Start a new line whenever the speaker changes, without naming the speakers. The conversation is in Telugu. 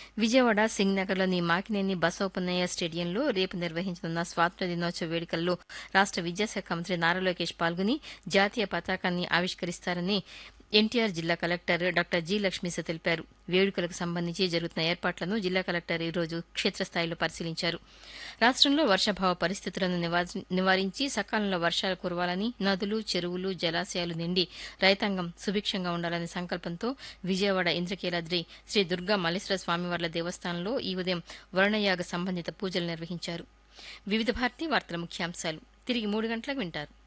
విజయవాడ సింగ్నగర్లోని మాకినేని బసవపున్నయ్య స్టేడియంలో రేపు నిర్వహించనున్న స్వాతంత్ర్య దినోత్సవ వేడుకల్లో రాష్ట విద్యాశాఖ మంత్రి నారా లోకేష్ పాల్గొని జాతీయ పతాకాన్ని ఆవిష్కరిస్తారని ఎన్టీఆర్ జిల్లా కలెక్టర్ డాక్టర్ జి లక్ష్మీస తెలిపారు వేడుకలకు సంబంధించి జరుగుతున్న ఏర్పాట్లను జిల్లా కలెక్టర్ ఈరోజు క్షేత్రస్థాయిలో పరిశీలించారు రాష్టంలో వర్షాభావ పరిస్థితులను నివారి- నివారించి సకాలంలో వర్షాలు కురవాలని నదులు చెరువులు జలాశయాలు నిండి రైతాంగం సుభిక్షంగా ఉండాలనే సంకల్పంతో విజయవాడ ఇంద్రకీలాద్రి శ్రీ దుర్గా మల్లేశ్వర స్వామివార్ల దేవస్థానంలో ఈ ఉదయం వరుణయాగ సంబంధిత పూజలు నిర్వహించారు వివిధ భారతి వార్తల ముఖ్యాంశాలు తిరిగి మూడు గంటలకు వింటారు